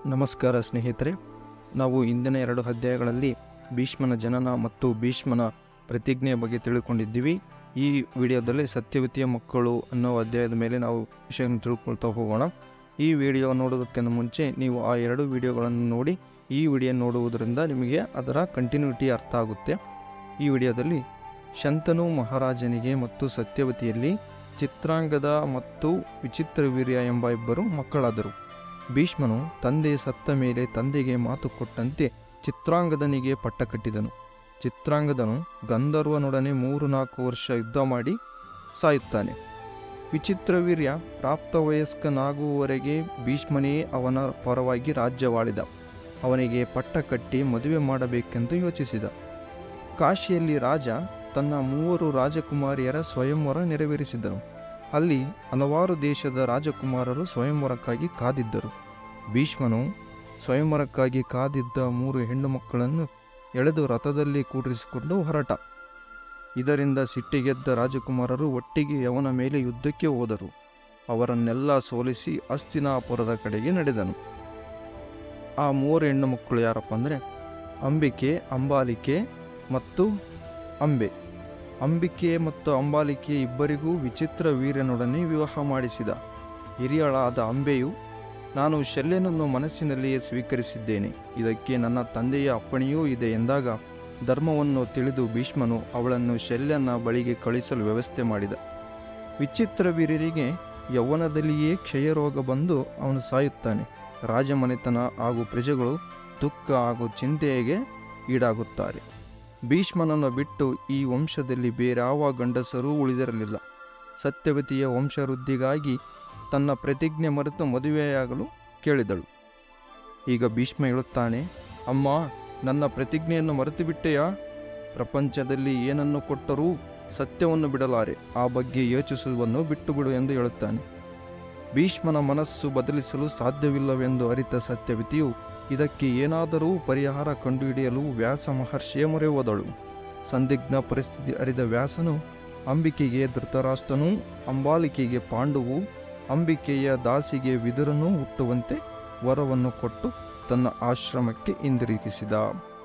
ನಮಸ್ಕಾರ ಸ್ನೇಹಿತರೆ ನಾವು ಇಂದಿನ ಎರಡು ಅಧ್ಯಾಯಗಳಲ್ಲಿ ಭೀಷ್ಮನ ಜನನ ಮತ್ತು ಭೀಷ್ಮನ ಪ್ರತಿಜ್ಞೆಯ ಬಗ್ಗೆ ತಿಳ್ಕೊಂಡಿದ್ದೀವಿ ಈ ವಿಡಿಯೋದಲ್ಲಿ ಸತ್ಯವತಿಯ ಮಕ್ಕಳು ಅನ್ನೋ ಅಧ್ಯಾಯದ ಮೇಲೆ ನಾವು ವಿಷಯವನ್ನು ತಿಳ್ಕೊಳ್ತಾ ಹೋಗೋಣ ಈ ವಿಡಿಯೋ ನೋಡೋದಕ್ಕಿಂತ ಮುಂಚೆ ನೀವು ಆ ಎರಡು ವಿಡಿಯೋಗಳನ್ನು ನೋಡಿ ಈ ವಿಡಿಯೋ ನೋಡುವುದರಿಂದ ನಿಮಗೆ ಅದರ ಕಂಟಿನ್ಯೂಟಿ ಅರ್ಥ ಆಗುತ್ತೆ ಈ ವಿಡಿಯೋದಲ್ಲಿ ಶಂತನು ಮಹಾರಾಜನಿಗೆ ಮತ್ತು ಸತ್ಯವತಿಯಲ್ಲಿ ಚಿತ್ರಾಂಗದ ಮತ್ತು ವಿಚಿತ್ರವೀರ್ಯ ಎಂಬ ಇಬ್ಬರು ಮಕ್ಕಳಾದರು ಭೀಷ್ಮನು ತಂದೆ ಸತ್ತ ಮೇಲೆ ತಂದೆಗೆ ಮಾತು ಕೊಟ್ಟಂತೆ ಚಿತ್ರಾಂಗದನಿಗೆ ಪಟ್ಟ ಕಟ್ಟಿದನು ಚಿತ್ರಾಂಗದನು ಗಂಧರ್ವನೊಡನೆ ಮೂರು ನಾಲ್ಕು ವರ್ಷ ಯುದ್ಧ ಮಾಡಿ ಸಾಯುತ್ತಾನೆ ವಿಚಿತ್ರವೀರ್ಯ ಪ್ರಾಪ್ತವಯಸ್ಕನಾಗುವವರೆಗೆ ಭೀಷ್ಮನೇ ಅವನ ಪರವಾಗಿ ರಾಜ್ಯವಾಳಿದ ಅವನಿಗೆ ಪಟ್ಟ ಕಟ್ಟಿ ಮದುವೆ ಮಾಡಬೇಕೆಂದು ಯೋಚಿಸಿದ ಕಾಶಿಯಲ್ಲಿ ರಾಜ ತನ್ನ ಮೂವರು ರಾಜಕುಮಾರಿಯರ ಸ್ವಯಂವರ ನೆರವೇರಿಸಿದನು ಅಲ್ಲಿ ಹಲವಾರು ದೇಶದ ರಾಜಕುಮಾರರು ಸ್ವಯಂವರಕ್ಕಾಗಿ ಕಾದಿದ್ದರು ಭೀಷ್ಮನು ಸ್ವಯಂವರಕ್ಕಾಗಿ ಕಾದಿದ್ದ ಮೂರು ಹೆಣ್ಣು ಮಕ್ಕಳನ್ನು ಎಳೆದು ರಥದಲ್ಲಿ ಕೂಡಿಸಿಕೊಂಡು ಹೊರಟ ಇದರಿಂದ ಸಿಟ್ಟಿಗೆದ್ದ ರಾಜಕುಮಾರರು ಒಟ್ಟಿಗೆ ಅವನ ಮೇಲೆ ಯುದ್ಧಕ್ಕೆ ಹೋದರು ಅವರನ್ನೆಲ್ಲ ಸೋಲಿಸಿ ಅಸ್ತಿನಾಪುರದ ಕಡೆಗೆ ನಡೆದನು ಆ ಮೂರು ಹೆಣ್ಣು ಮಕ್ಕಳು ಯಾರಪ್ಪ ಅಂದರೆ ಅಂಬಿಕೆ ಅಂಬಾಲಿಕೆ ಮತ್ತು ಅಂಬೆ ಅಂಬಿಕೆ ಮತ್ತು ಅಂಬಾಲಿಕೆ ಇಬ್ಬರಿಗೂ ವಿಚಿತ್ರ ವೀರ್ಯನೊಡನೆ ವಿವಾಹ ಮಾಡಿಸಿದ ಹಿರಿಯಳಾದ ಅಂಬೆಯು ನಾನು ಶಲ್ಯನನ್ನು ಮನಸ್ಸಿನಲ್ಲಿಯೇ ಸ್ವೀಕರಿಸಿದ್ದೇನೆ ಇದಕ್ಕೆ ನನ್ನ ತಂದೆಯ ಅಪ್ಪಣೆಯೂ ಇದೆ ಎಂದಾಗ ಧರ್ಮವನ್ನು ತಿಳಿದು ಭೀಷ್ಮನು ಅವಳನ್ನು ಶಲ್ಯನ ಬಳಿಗೆ ಕಳಿಸಲು ವ್ಯವಸ್ಥೆ ಮಾಡಿದ ವಿಚಿತ್ರ ವೀರ್ಯರಿಗೆ ಯೌವನದಲ್ಲಿಯೇ ಕ್ಷಯರೋಗ ಬಂದು ಅವನು ಸಾಯುತ್ತಾನೆ ರಾಜಮನೆತನ ಹಾಗೂ ಪ್ರಜೆಗಳು ದುಃಖ ಹಾಗೂ ಚಿಂತೆಗೆ ಈಡಾಗುತ್ತಾರೆ ಭೀಷ್ಮನನ್ನು ಬಿಟ್ಟು ಈ ವಂಶದಲ್ಲಿ ಬೇರಾವ ಗಂಡಸರೂ ಉಳಿದಿರಲಿಲ್ಲ ಸತ್ಯವತಿಯ ವಂಶವೃದ್ಧಿಗಾಗಿ ತನ್ನ ಪ್ರತಿಜ್ಞೆ ಮರೆತು ಮದುವೆಯಾಗಲು ಕೇಳಿದಳು ಈಗ ಭೀಷ್ಮ ಹೇಳುತ್ತಾನೆ ಅಮ್ಮ ನನ್ನ ಪ್ರತಿಜ್ಞೆಯನ್ನು ಮರೆತು ಬಿಟ್ಟೆಯಾ ಪ್ರಪಂಚದಲ್ಲಿ ಏನನ್ನು ಕೊಟ್ಟರೂ ಸತ್ಯವನ್ನು ಬಿಡಲಾರೆ ಆ ಬಗ್ಗೆ ಯೋಚಿಸುವುದನ್ನು ಬಿಟ್ಟು ಬಿಡು ಎಂದು ಹೇಳುತ್ತಾನೆ ಭೀಷ್ಮನ ಮನಸ್ಸು ಬದಲಿಸಲು ಸಾಧ್ಯವಿಲ್ಲವೆಂದು ಅರಿತ ಸತ್ಯವತಿಯು ಇದಕ್ಕೆ ಏನಾದರೂ ಪರಿಹಾರ ಕಂಡುಹಿಡಿಯಲು ವ್ಯಾಸ ಮಹರ್ಷಿಯ ಮೊರೆ ಹೋದಳು ಸಂದಿಗ್ಧ ಪರಿಸ್ಥಿತಿ ಅರಿದ ವ್ಯಾಸನು ಅಂಬಿಕೆಗೆ ಧೃತರಾಷ್ಟ್ರನೂ ಅಂಬಾಲಿಕೆಗೆ ಪಾಂಡುವು ಅಂಬಿಕೆಯ ದಾಸಿಗೆ ವಿದುರನೂ ಹುಟ್ಟುವಂತೆ ವರವನ್ನು ಕೊಟ್ಟು ತನ್ನ ಆಶ್ರಮಕ್ಕೆ ಹಿಂದಿರುಗಿಸಿದ